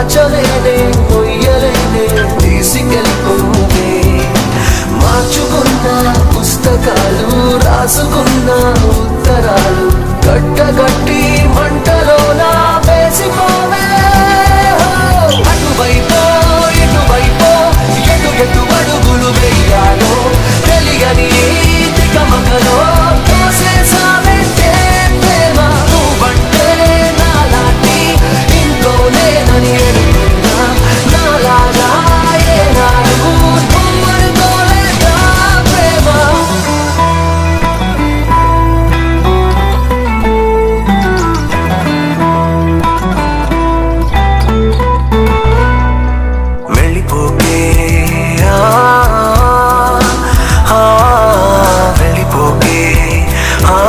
దాచలేనే మొయ్యలేనే తీసుకెళ్ళిపోవే మార్చుకున్న పుస్తకాలు రాసుకున్న ఉత్తరాలు కట్టగట్టి మంటలోన వేసిపోవే అటువైపో ఇటువైపో ఎటు ఎటు అడుగులు వెయ్యాలో తెలియని ఈ తికమకలో తోసేసావంటే ప్రేమ నువ్వంటే నాలాంటి ఇంకో లేనని ఎరుగున్నా నాలాగా ఏనాడు నువ్వనుకోలేదా ప్రేమ వెళ్ళిపోకే ఆ, ఆ, వెళ్ళిపోకే ఆ.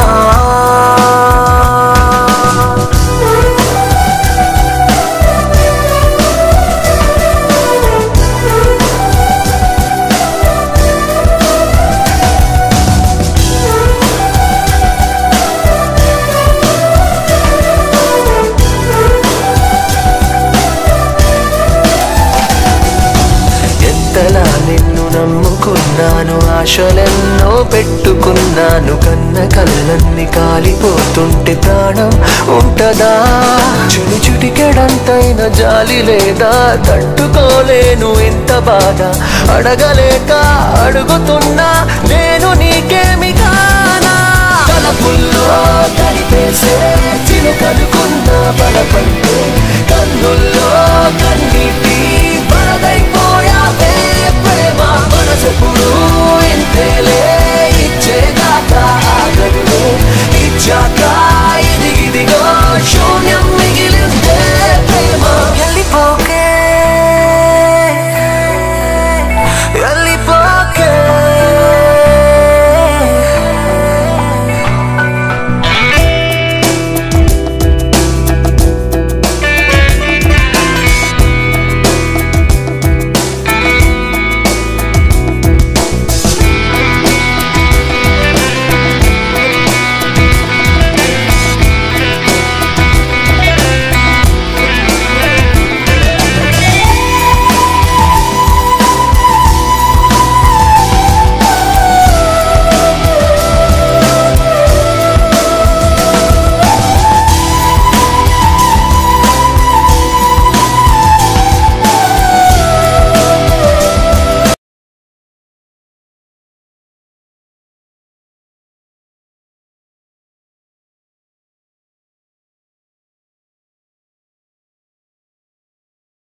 ఎంతలా నిన్ను నమ్ముకున్నాను ఆశలెన్నో పెట్టుకున్నాను కన్న కళ్ళన్ని కాలిపోతుంటే ప్రాణం ఉంటదా చుడి చుటికెడంతైన జాలి లేదా తట్టుకోలేను ఎంత బాధ అడగలేక అడుగుతున్నా నేను నీకేమి కానా తలపుల్లో కలిపేసే చిలుకనుకున్న బలపంటే కన్నుల్లో కన్నీటి వరదైపోయావే ప్రేమ మనసెప్పుడు ఇంతేలే